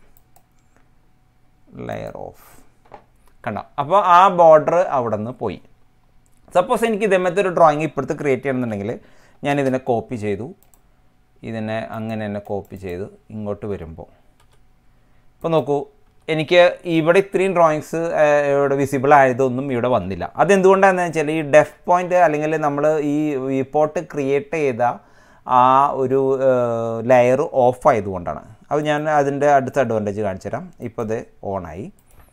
ലെയർ ഓഫ് കണ്ടോ അപ്പോൾ ആ ബോർഡർ അവിടെ നിന്ന് പോയി സപ്പോസ് എനിക്ക് ഇതേമത്തെ ഒരു ഡ്രോയിങ് ഇപ്പോഴത്തെ ക്രിയേറ്റ് ചെയ്യണമെന്നുണ്ടെങ്കിൽ ഞാൻ ഇതിനെ കോപ്പി ചെയ്തു ഇതിനെ അങ്ങനെ തന്നെ കോപ്പി ചെയ്ത് ഇങ്ങോട്ട് വരുമ്പോൾ ഇപ്പോൾ നോക്കൂ എനിക്ക് ഇവിടെ ഇത്രയും ഡ്രോയിങ്സ് ഇവിടെ വിസിബിൾ ആയതൊന്നും ഇവിടെ വന്നില്ല അതെന്തുകൊണ്ടാണെന്ന് വെച്ചാൽ ഈ ഡെഫ് പോയിന്റ് അല്ലെങ്കിൽ നമ്മൾ ഈ വിപ്പോർട്ട് ക്രിയേറ്റ് ചെയ്ത ആ ഒരു ലെയർ ഓഫ് ആയതുകൊണ്ടാണ് അത് ഞാൻ അതിൻ്റെ അടുത്ത അഡ്വാൻറ്റേജ് കാണിച്ചു തരാം ഇപ്പോൾ ഇത് ഓണായി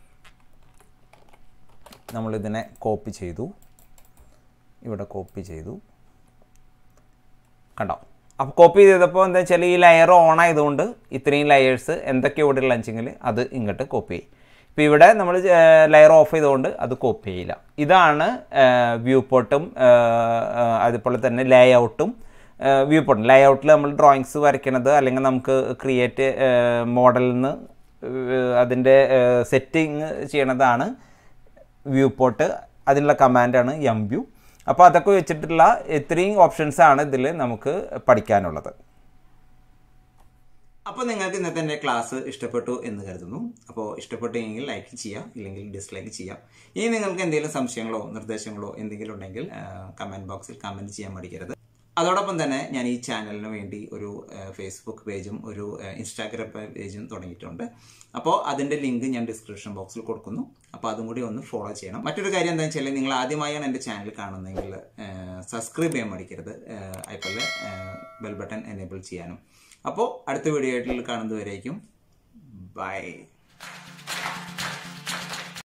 നമ്മളിതിനെ കോപ്പി ചെയ്തു ഇവിടെ കോപ്പി ചെയ്തു കണ്ടോ അപ്പോൾ കോപ്പി ചെയ്തപ്പോൾ എന്താ വെച്ചാൽ ഈ ലെയർ ഓൺ ആയതുകൊണ്ട് ഇത്രയും ലെയേഴ്സ് എന്തൊക്കെ ഇവിടെ ഉള്ള വെച്ചെങ്കിൽ അത് ഇങ്ങോട്ട് കോപ്പി ചെയ്യും ഇപ്പോൾ ഇവിടെ നമ്മൾ ലെയർ ഓഫ് ചെയ്തുകൊണ്ട് അത് കോപ്പി ചെയ്യില്ല ഇതാണ് വ്യൂ പോർട്ടും അതുപോലെ തന്നെ ലേ ഔട്ടും വ്യൂ പോർട്ടും ലേ ഔട്ടിൽ നമ്മൾ ഡ്രോയിങ്സ് വരയ്ക്കണത് അല്ലെങ്കിൽ നമുക്ക് ക്രിയേറ്റ് മോഡലിൽ നിന്ന് അതിൻ്റെ സെറ്റിങ് ചെയ്യണതാണ് വ്യൂ പോർട്ട് അതിനുള്ള കമാൻഡാണ് എം വ്യൂ അപ്പോൾ അതൊക്കെ വെച്ചിട്ടുള്ള ഇത്രയും ഓപ്ഷൻസ് ആണ് ഇതിൽ നമുക്ക് പഠിക്കാനുള്ളത് അപ്പോൾ നിങ്ങൾക്ക് ഇന്നത്തെ എൻ്റെ ക്ലാസ് ഇഷ്ടപ്പെട്ടു എന്ന് കരുതുന്നു അപ്പോൾ ഇഷ്ടപ്പെട്ടുവെങ്കിൽ ലൈക്ക് ചെയ്യാം ഇല്ലെങ്കിൽ ഡിസ്ലൈക്ക് ചെയ്യാം ഇനി നിങ്ങൾക്ക് എന്തെങ്കിലും സംശയങ്ങളോ നിർദ്ദേശങ്ങളോ എന്തെങ്കിലും ഉണ്ടെങ്കിൽ കമൻറ്റ് ബോക്സിൽ കമൻറ്റ് ചെയ്യാൻ മടിക്കരുത് അതോടൊപ്പം തന്നെ ഞാൻ ഈ ചാനലിന് വേണ്ടി ഒരു ഫേസ്ബുക്ക് പേജും ഒരു ഇൻസ്റ്റാഗ്രാം പേജും തുടങ്ങിയിട്ടുണ്ട് അപ്പോൾ അതിൻ്റെ ലിങ്ക് ഞാൻ ഡിസ്ക്രിപ്ഷൻ ബോക്സിൽ കൊടുക്കുന്നു അപ്പോൾ അതും കൂടി ഒന്ന് ഫോളോ ചെയ്യണം മറ്റൊരു കാര്യം എന്താണെന്ന് വെച്ചാൽ നിങ്ങൾ ആദ്യമായാണ് എൻ്റെ ചാനൽ കാണുന്നതെങ്കിൽ സബ്സ്ക്രൈബ് ചെയ്യാൻ മടിക്കരുത് അതുപോലെ ബെൽ ബട്ടൺ എനേബിൾ ചെയ്യാനും അപ്പോൾ അടുത്ത വീഡിയോ ആയിട്ട് കാണുന്നതുവരേക്കും ബൈ